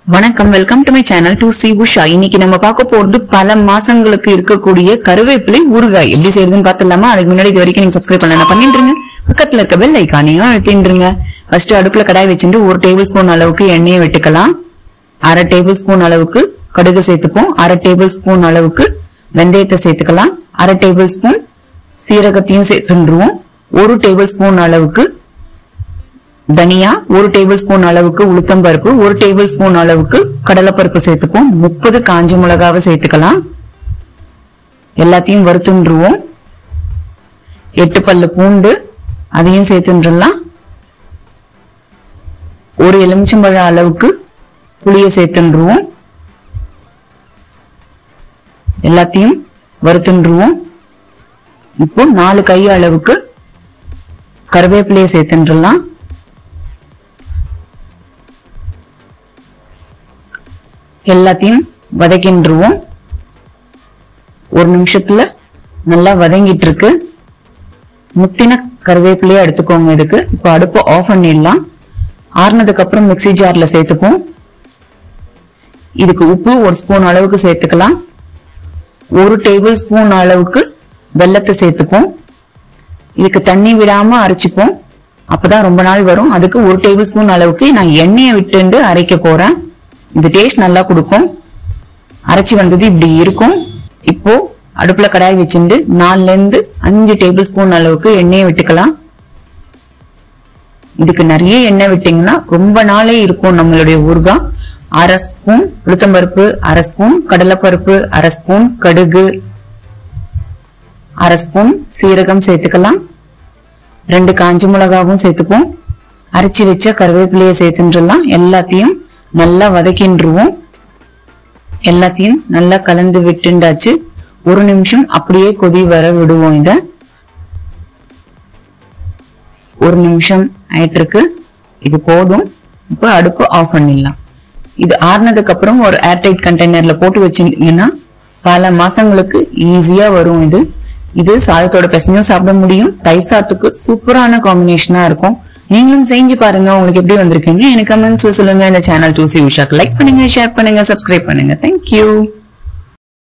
வணக்கம் welcome to my channel டு சி உஷா இன்னைக்கு நம்ம பார்க்க போறது பல மாசங்களுக்கு இருக்கக்கூடிய கருவேப்பிலை ஊறுகாய் எப்படி செய்யறதுன்னு பார்த்துலாமா அதுக்கு முன்னாடி இது வரைக்கும் நீங்க சப்ஸ்கிரைப் பண்ணல பண்ணிட்டுருங்க பக்கத்துல இருக்க பெல் ஐக்கானையும் அழுத்திட்டுருங்க ஃபர்ஸ்ட் அடுப்புல கடாய் வச்சுட்டு ஒரு டேபிள் ஸ்பூன் அளவுக்கு எண்ணெயை விட்டுக்கலாம் அரை டேபிள் ஸ்பூன் அளவுக்கு கடுகு சேர்த்துப்போம் அரை டேபிள் ஸ்பூன் அளவுக்கு வெந்தயத்தை சேர்த்துக்கலாம் அரை டேபிள் ஸ்பூன் சீரகத்தையும் சேர்த்துருவோம் ஒரு டேபிள் ஸ்பூன் அளவுக்கு தனியா ஒரு டேபிள் ஸ்பூன் அளவுக்கு உளுத்தம் பருப்பு ஒரு டேபிள் ஸ்பூன் அளவுக்கு கடலைப்பருப்பு சேர்த்துப்போம் முப்பது காஞ்ச மிளகாவை சேர்த்துக்கலாம் எல்லாத்தையும் வறுத்துண்டுருவோம் எட்டு பல்லு பூண்டு அதையும் சேர்த்துன்றலாம் ஒரு எலுமிச்சம்பழம் அளவுக்கு புளியை சேர்த்துண்டுருவோம் எல்லாத்தையும் வறுத்துண்டுருவோம் இப்போ நாலு கை அளவுக்கு கருவேப்பிலையை சேர்த்துன்றலாம் எல்லாத்தையும் வதக்கின்றுவோம் ஒரு நிமிஷத்துல நல்லா வதங்கிட்டு இருக்கு முத்தின கருவேப்பிலையே எடுத்துக்கோங்க இதுக்கு இப்போ அடுப்பு ஆஃப் பண்ணிடலாம் ஆறுனதுக்கு அப்புறம் மிக்ஸி ஜார்ல சேர்த்துப்போம் இதுக்கு உப்பு ஒரு ஸ்பூன் அளவுக்கு சேர்த்துக்கலாம் ஒரு டேபிள் ஸ்பூன் அளவுக்கு வெல்லத்தை சேர்த்துப்போம் இதுக்கு தண்ணி விடாம அரைச்சிப்போம் அப்பதான் ரொம்ப நாள் வரும் அதுக்கு ஒரு டேபிள் ஸ்பூன் அளவுக்கு நான் எண்ணெயை விட்டுண்டு அரைக்க போறேன் இது டேஸ்ட் நல்லா கொடுக்கும் அரைச்சி வந்தது இப்படி இருக்கும் இப்போ அடுப்புல கடாய் வச்சுட்டு நாலுல இருந்து அஞ்சு டேபிள் ஸ்பூன் அளவுக்கு எண்ணெயை விட்டுக்கலாம் இதுக்கு நிறைய எண்ணெய் விட்டீங்கன்னா ரொம்ப நாளே இருக்கும் நம்மளுடைய ஊறுகாய் அரை ஸ்பூன் உளுத்தம்பருப்பு அரை ஸ்பூன் கடலைப்பருப்பு அரை ஸ்பூன் கடுகு அரை ஸ்பூன் சீரகம் சேர்த்துக்கலாம் ரெண்டு காஞ்ச மிளகாவும் சேர்த்துப்போம் அரைச்சி வச்ச கருவேப்பிலையை சேர்த்துன்றலாம் எல்லாத்தையும் நல்லா வதக்கின்றுவோம் எல்லாத்தையும் நல்லா கலந்து விட்டுண்டாச்சு ஒரு நிமிஷம் அப்படியே கொதி வர விடுவோம் இத ஒரு நிமிஷம் ஆயிட்டு இருக்கு இது போதும் இப்போ அடுப்பு ஆஃப் பண்ணிடலாம் இது ஆறுனதுக்கு அப்புறம் ஒரு ஏர்டைட் கண்டெய்னர்ல போட்டு வச்சிருந்தீங்கன்னா பல மாசங்களுக்கு ஈஸியா வரும் இது இது சாதத்தோட பிசைஞ்சும் சாப்பிட முடியும் தயிர் சாதத்துக்கு சூப்பரான காம்பினேஷனா இருக்கும் நீங்களும் செஞ்சு பாருங்க உங்களுக்கு எப்படி வந்திருக்குன்னு எனக்கு கமெண்ட்ஸ்ல சொல்லுங்க இந்த சேனல் டூசி உஷாக்கு லைக் பண்ணுங்க ஷேர் பண்ணுங்க சப்ஸ்கிரைப் பண்ணுங்க தேங்க்யூ